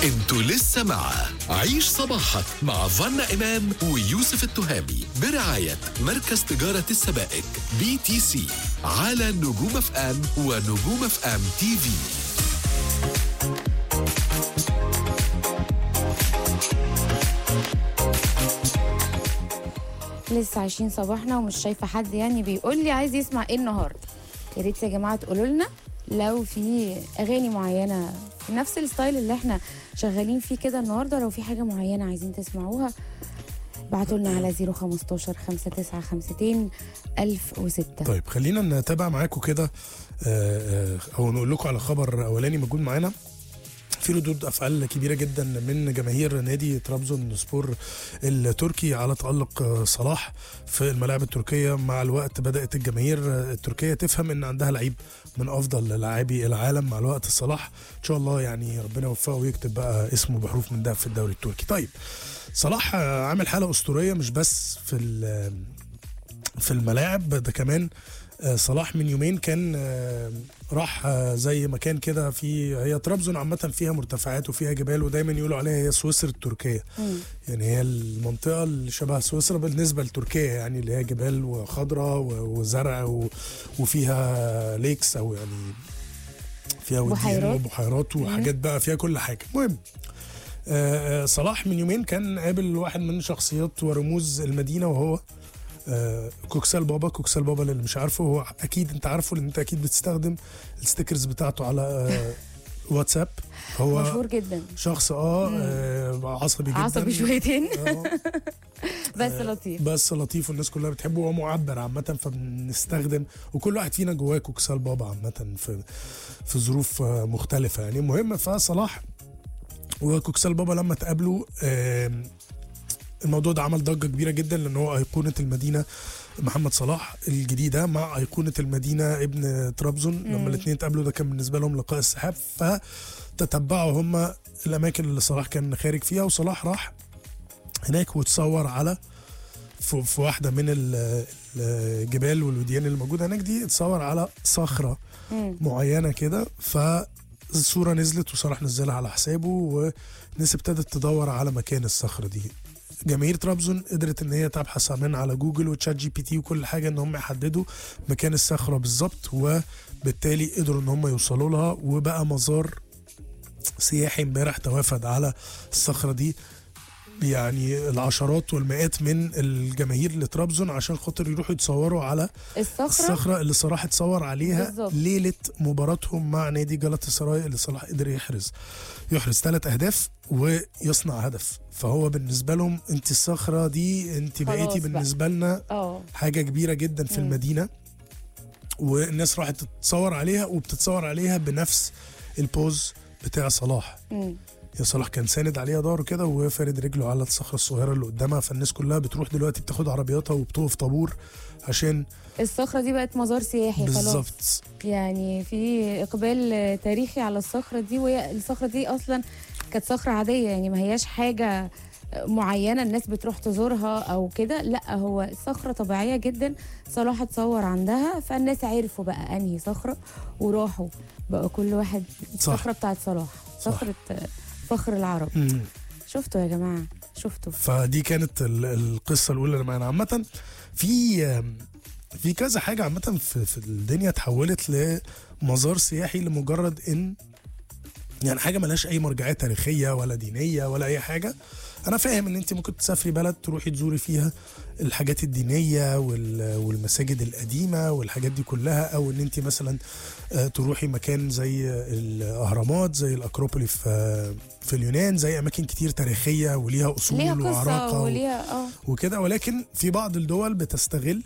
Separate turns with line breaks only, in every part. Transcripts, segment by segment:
انتوا لسه مع عيش صباحك مع فنا إمام ويوسف التهامي برعاية مركز تجارة السبائك بي تي سي على نجوم اف ام ونجوم اف ام تي في
لسه عايشين صباحنا ومش شايفه حد يعني بيقول لي عايز يسمع ايه النهارده يا ريت يا جماعه تقولوا لنا لو في اغاني معينه في نفس الستايل اللي احنا شغالين فيه كده النهارده لو في حاجه معينه عايزين تسمعوها ابعتوا لنا على 015 5952 1006
طيب خلينا نتابع معاكم كده آه، آه، او نقول لكم على خبر اولاني موجود معانا في ردود افعال كبيره جدا من جماهير نادي طرابزون سبور التركي على تالق آه، صلاح في الملاعب التركيه مع الوقت بدات الجماهير آه، التركيه تفهم ان عندها لعيب من افضل لاعبي العالم مع الوقت صلاح ان شاء الله يعني ربنا يوفقه ويكتب بقى اسمه بحروف من دهب في الدوري التركي طيب صلاح آه، عامل حاله اسطوريه مش بس في ال- في الملاعب ده كمان آه، صلاح من يومين كان آه، راح آه، زي مكان كده في هي طرابزون عامة فيها مرتفعات وفيها جبال ودايما يقولوا عليها هي سويسرا التركية
مم.
يعني هي المنطقة اللي شبه سويسرا بالنسبة لتركيا يعني اللي هي جبال وخضرة و- وزرع و- وفيها ليكس أو يعني فيها وديان
بحيرات.
وبحيرات وحاجات بقى فيها كل حاجة المهم آه، آه، صلاح من يومين كان قابل واحد من شخصيات ورموز المدينة وهو آه، كوكسال بابا كوكسال بابا اللي مش عارفه هو اكيد انت عارفه لان انت اكيد بتستخدم الستيكرز بتاعته على آه، واتساب هو
مشهور جدا
شخص اه آه، عصبي جدا
عصبي شويتين
آه،
بس لطيف
بس لطيف والناس كلها بتحبه وهو معبر عامة فبنستخدم وكل واحد فينا جواه كوكسال بابا عامة في في ظروف آه، مختلفة يعني المهم فصلاح وكوكسال بابا لما اتقابلوا آم، الموضوع ده عمل ضجة كبيرة جدا لأن هو أيقونة المدينة محمد صلاح الجديدة مع أيقونة المدينة ابن طرابزون لما الاثنين اتقابلوا ده كان بالنسبة لهم لقاء السحاب فتتبعوا هم الأماكن اللي صلاح كان خارج فيها وصلاح راح هناك وتصور على في, في واحدة من ال- الجبال والوديان اللي موجودة هناك دي اتصور على صخرة
مم.
معينة كده فالصورة نزلت وصلاح نزلها على حسابه والناس ابتدت تدور على مكان الصخرة دي جماهير طرابزون قدرت ان هي تبحث عنها على جوجل وتشات جي بي تي وكل حاجه ان هم يحددوا مكان الصخره بالظبط وبالتالي قدروا ان هم يوصلوا لها وبقى مزار سياحي امبارح توافد على الصخره دي يعني العشرات والمئات من الجماهير لطرابزون عشان خاطر يروحوا يتصوروا على
الصخره
الصخرة اللي صلاح اتصور عليها
بالظبط.
ليلة مباراتهم مع نادي جلطة سراي اللي صلاح قدر يحرز يحرز ثلاث أهداف ويصنع هدف فهو بالنسبة لهم انت الصخرة دي انت
خلاص
بقيتي
بقى.
بالنسبة لنا
اه
حاجة كبيرة جدا في
مم.
المدينة والناس راحت تتصور عليها وبتتصور عليها بنفس البوز بتاع صلاح
مم.
يا صلاح كان ساند عليها ظهره كده وفارد رجله على الصخره الصغيره اللي قدامها فالناس كلها بتروح دلوقتي بتاخد عربياتها وبتقف طابور عشان
الصخره دي بقت مزار سياحي خلاص
بالظبط
يعني في اقبال تاريخي على الصخره دي وهي الصخره دي اصلا كانت صخره عاديه يعني ما هياش حاجه معينه الناس بتروح تزورها او كده لا هو صخره طبيعيه جدا صلاح اتصور عندها فالناس عرفوا بقى انهي صخره وراحوا بقى كل واحد
صح.
الصخره بتاعت صلاح
صح.
صخره فخر العرب
مم.
شفتوا يا جماعه شفتوا
فدي كانت ال- القصه الاولى اللي معانا عامه في في كذا حاجه عامه في, في الدنيا اتحولت لمزار سياحي لمجرد ان يعني حاجه ملهاش اي مرجعيه تاريخيه ولا دينيه ولا اي حاجه انا فاهم ان انت ممكن تسافري بلد تروحي تزوري فيها الحاجات الدينيه وال- والمساجد القديمه والحاجات دي كلها او ان انت مثلا آه، تروحي مكان زي الاهرامات زي الاكروبولي في آه، في اليونان زي اماكن كتير تاريخيه وليها اصول
ليها قصه
وعراقه و-
وليها اه
وكده ولكن في بعض الدول بتستغل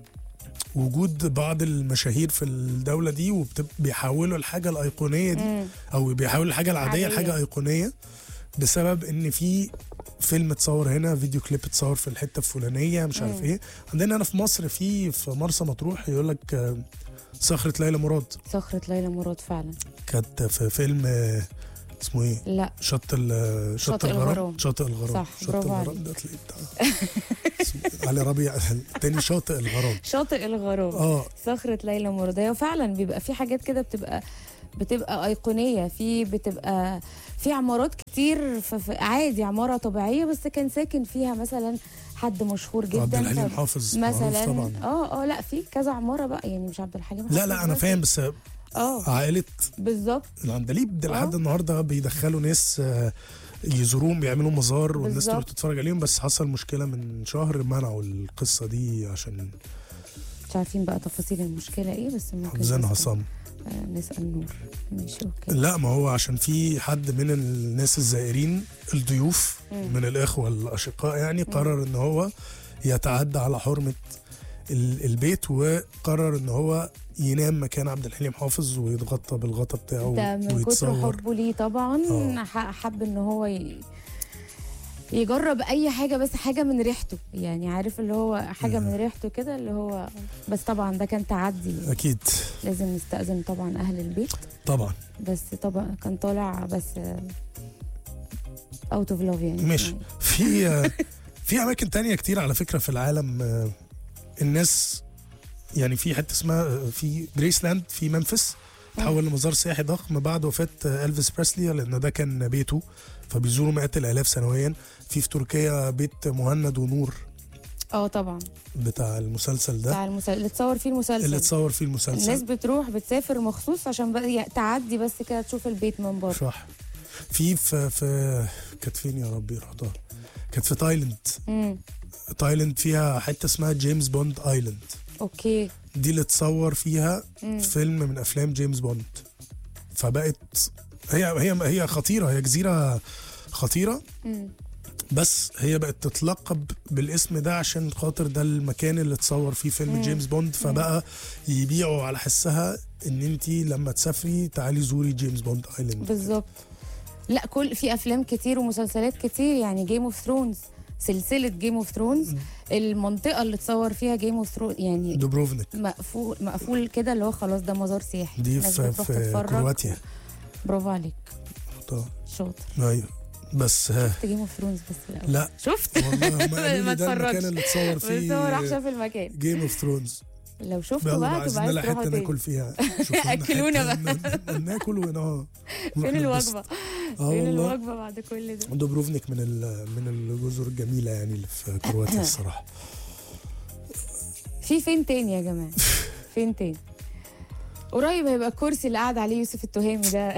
وجود بعض المشاهير في الدولة دي وبيحولوا الحاجة الأيقونية دي
مم.
أو بيحولوا الحاجة العادية
عادية.
لحاجة أيقونية بسبب إن في فيلم اتصور هنا فيديو كليب اتصور في الحتة الفلانية مش عارف
مم.
إيه عندنا هنا في مصر في في مرسى مطروح يقول لك آه، صخرة ليلى مراد
صخره ليلى مراد فعلا
كانت في فيلم آه، اسمه ايه؟
لا
شط ال شط
شاطئ
الغرام
الغرام.
شاطئ الغرام
صح،
شط
برافو
الغرام
عليك.
ده تلاقيه بتاع اسمه علي ربيع التاني شاطئ الغرام
شاطئ الغرام
اه
صخرة ليلى مراد هي فعلا بيبقى في حاجات كده بتبقى بتبقى ايقونيه في بتبقى في عمارات كتير ف- ف- عادي عماره طبيعيه بس كان ساكن فيها مثلا حد مشهور جدا
عبد الحليم
ف-
حافظ معروف
مثلا
طبعا
اه اه لا في كذا عماره بقى يعني مش عبد الحليم
لا
حافظ
لا انا
بس.
فاهم بس
اه
عائله
بالظبط
العندليب ده لحد
آه.
النهارده بيدخلوا ناس آه، يزوروهم بيعملوا مزار والناس تروح
بالظبط.
تتفرج عليهم بس حصل مشكله من شهر منعوا القصه دي عشان
مش عارفين بقى تفاصيل المشكله ايه بس ممكن
حافظينها
نسأل-
صم
آه، نسال نور ماشي اوكي
لا ما هو عشان في حد من الناس الزائرين الضيوف
مم.
من الاخوه الاشقاء يعني قرر ان هو يتعدى على حرمه ال- البيت وقرر ان هو ينام مكان عبد الحليم حافظ ويتغطى بالغطا بتاعه
ده من كتر
ويتصور
حبه ليه طبعا
آه.
ح- حب ان هو ي... يجرب اي حاجه بس حاجه من ريحته يعني عارف اللي هو حاجه من ريحته كده اللي هو بس طبعا ده كان تعدي
اكيد
لازم نستأذن طبعا اهل البيت
طبعا
بس طبعا كان طالع بس اوت اوف لاف يعني
ماشي
يعني
في في اماكن تانية كتير على فكره في العالم آه، الناس يعني في حته اسمها آه، في جريسلاند في منفس تحول لمزار سياحي ضخم بعد وفاه آه، الفيس بريسلي لان ده كان بيته فبيزوروا مئات الالاف سنويا في في تركيا بيت مهند ونور
اه طبعا
بتاع المسلسل ده
بتاع المسلسل اللي اتصور فيه المسلسل
اللي اتصور فيه
الناس
المسلسل
بتروح بتسافر مخصوص عشان بقى يعني تعدي بس كده تشوف البيت من بره
صح في في في كانت فين يا ربي رحتها كانت في تايلاند
امم
تايلاند فيها حته اسمها جيمس بوند ايلاند
اوكي
دي اللي اتصور فيها
مم.
فيلم من افلام جيمس بوند فبقت هي هي هي خطيره هي جزيره خطيره
مم.
بس هي بقت تتلقب بالاسم ده عشان خاطر ده المكان اللي اتصور فيه فيلم
مم.
جيمس بوند فبقى يبيعوا على حسها ان انت لما تسافري تعالي زوري جيمس بوند ايلاند
بالظبط لا كل في افلام كتير ومسلسلات كتير يعني جيم اوف ثرونز سلسله جيم اوف ثرونز المنطقه اللي اتصور فيها جيم اوف ثرونز يعني
دوبروفنيك
مقفول مقفول كده اللي هو خلاص ده مزار سياحي
دي
الناس
في,
بتروح
في
تتفرج.
كرواتيا
برافو عليك
طبعا.
شاطر
ايوه بس ها
شفت جيم اوف ثرونز بس الاول
لا
شفت
والله هم قالوا
ما
لي ده
اتفرجش.
المكان اللي اتصور
بس هو راح
فيه
شاف المكان
جيم اوف ثرونز
لو شفته
يلا
بقى
بقى عايزين
تبقى عايز
نلاقي
تروحوا
حته
تاني
ناكل فيها شوفوا لنا
أكلونا
حتة ن- ناكل وناه
فين الوجبه
اه
فين
والله
الوجبه بعد كل ده
دوبروفنيك من ال- من الجزر الجميله يعني اللي في كرواتيا الصراحه
في فين تاني يا جماعه فين تاني قريب هيبقى الكرسي اللي قاعد عليه يوسف التهامي ده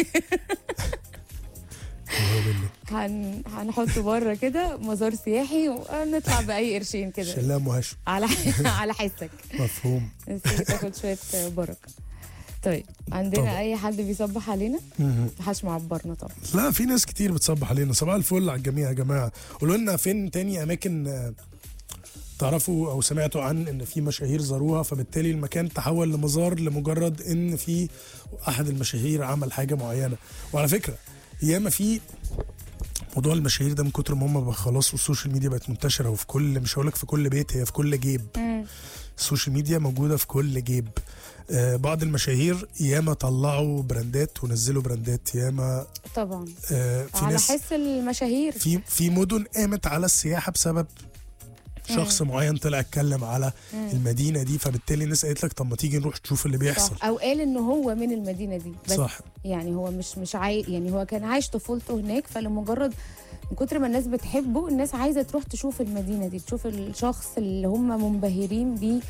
الله بالله
هن... هنحطه بره كده مزار سياحي ونطلع باي قرشين كده
شلام وهشم
على على حسك
مفهوم
بس تاخد شويه بركه طيب عندنا
طبعا.
اي حد بيصبح علينا
مهم.
محدش معبرنا طبعا
لا في ناس كتير بتصبح علينا صباح الفل على الجميع يا جماعه قولوا لنا فين تاني اماكن آه، تعرفوا او سمعتوا عن ان في مشاهير زاروها فبالتالي المكان تحول لمزار لمجرد ان في احد المشاهير عمل حاجه معينه وعلى فكره ياما في موضوع المشاهير ده من كتر ما هم بقى خلاص والسوشيال ميديا بقت منتشره وفي كل مش هقول لك في كل بيت هي في كل جيب السوشيال ميديا موجوده في كل جيب آه بعض المشاهير ياما طلعوا براندات ونزلوا براندات ياما
طبعا
آه في
على
ناس
حس المشاهير
في في مدن قامت على السياحه بسبب شخص معين طلع اتكلم على المدينه دي فبالتالي الناس قالت لك طب ما تيجي نروح تشوف اللي بيحصل
صح او قال ان هو من المدينه دي بس
صح
يعني هو مش مش عاي... يعني هو كان عايش طفولته هناك فلمجرد من كتر ما الناس بتحبه الناس عايزه تروح تشوف المدينه دي تشوف الشخص اللي هم منبهرين بيه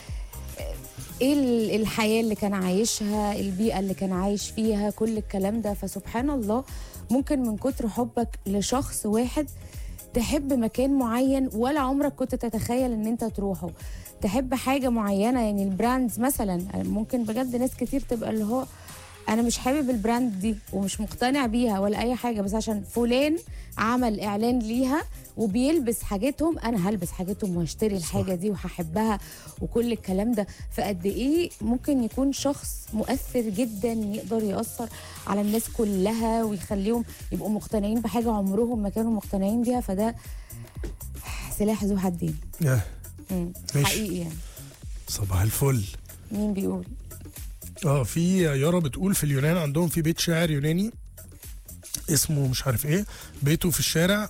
ايه ال- الحياه اللي كان عايشها البيئه اللي كان عايش فيها كل الكلام ده فسبحان الله ممكن من كتر حبك لشخص واحد تحب مكان معين ولا عمرك كنت تتخيل ان انت تروحه تحب حاجه معينه يعني البراندز مثلا ممكن بجد ناس كتير تبقى اللي هو انا مش حابب البراند دي ومش مقتنع بيها ولا اي حاجه بس عشان فلان عمل اعلان ليها وبيلبس حاجتهم انا هلبس حاجتهم وهشتري الحاجه دي وهحبها وكل الكلام ده فقد ايه ممكن يكون شخص مؤثر جدا يقدر ياثر على الناس كلها ويخليهم يبقوا مقتنعين بحاجه عمرهم ما كانوا مقتنعين بيها فده سلاح ذو حدين
آه،
مم.
ماشي.
حقيقي يعني
صباح الفل
مين بيقول
اه في يارا بتقول في اليونان عندهم في بيت شاعر يوناني اسمه مش عارف ايه بيته في الشارع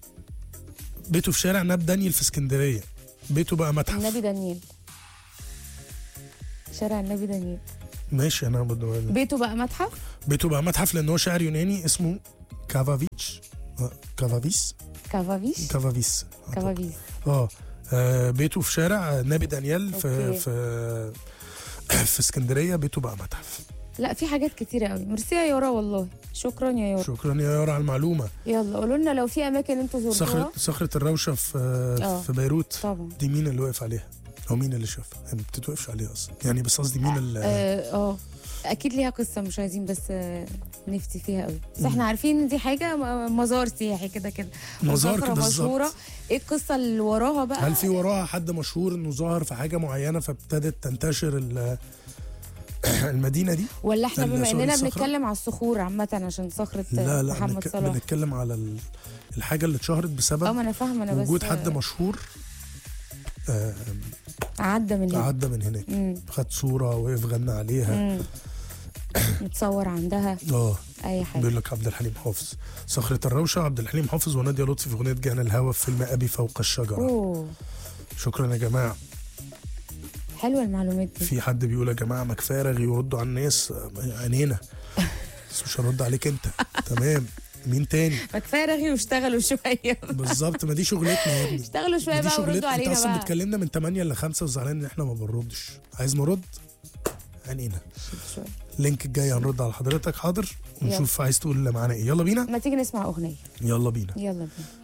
بيته في شارع ناب دانيال في اسكندريه بيته بقى متحف
النبي دانيال شارع النبي دانيال
ماشي انا بد-
بيته بقى متحف
بيته بقى متحف لان هو شاعر يوناني اسمه كافافيتش آه، كافافيس
كافافيش
كافافيس
كافافيس
اه آه، بيته في شارع نبي دانيال في
أوكي.
في في اسكندريه بيته بقى متحف
لا في حاجات كتيرة قوي ميرسي يا يارا والله شكرا يا يارا
شكرا يا يارا على المعلومه
يلا قولوا لنا لو في اماكن انتوا زرتوها
صخره صخره الروشه في
آه.
في بيروت
طبعا
دي مين اللي وقف عليها او مين اللي شافها هي ما بتتوقفش عليها اصلا يعني بس قصدي مين اللي
اه آه. اكيد ليها قصه مش عايزين بس آه، نفتي فيها قوي بس احنا عارفين ان دي حاجه م- مزار سياحي كده كده
مزار
وصخرة
كده بالظبط.
مشهوره ايه القصه اللي وراها بقى
هل في وراها حد مشهور انه ظهر في حاجه معينه فابتدت تنتشر ال- المدينه دي
ولا احنا
ال-
بما
سوري،
اننا
الصخرة؟
بنتكلم على الصخور عامه عشان صخره
لا لا
محمد
بنك-
صلاح
بنتكلم على ال- الحاجه اللي اتشهرت
اه
بسبب
ما انا فاهمه انا بس
وجود حد
آه،
مشهور آه،
عدى من هنا
عدى من هناك
مم.
خد صوره وقف غنى عليها
مم. متصور عندها
اه
اي حاجه
بيقول لك عبد الحليم حافظ صخرة الروشة عبد الحليم حافظ ونادية لطفي في أغنية جانا الهوى في فيلم أبي فوق الشجرة
اوه
شكرا يا جماعة
حلوه المعلومات دي
في حد بيقول يا جماعة ما كفاية رغي يردوا على الناس آه، عينينا بس مش هرد عليك أنت تمام مين تاني
ما كفايه رغي واشتغلوا شويه
بالظبط ما دي شغلتنا يا ابني
اشتغلوا شويه
ما دي
بقى وردوا
شغلتنا انت
علينا
اصلا
بقى
بتكلمنا من 8 ل 5 وزعلان ان احنا ما بنردش عايز نرد عينينا
شوية.
اللينك الجاي هنرد على حضرتك حاضر ونشوف عايز تقول اللي معانا ايه يلا بينا
ما تيجي نسمع اغنيه
يلا بينا
يلا بينا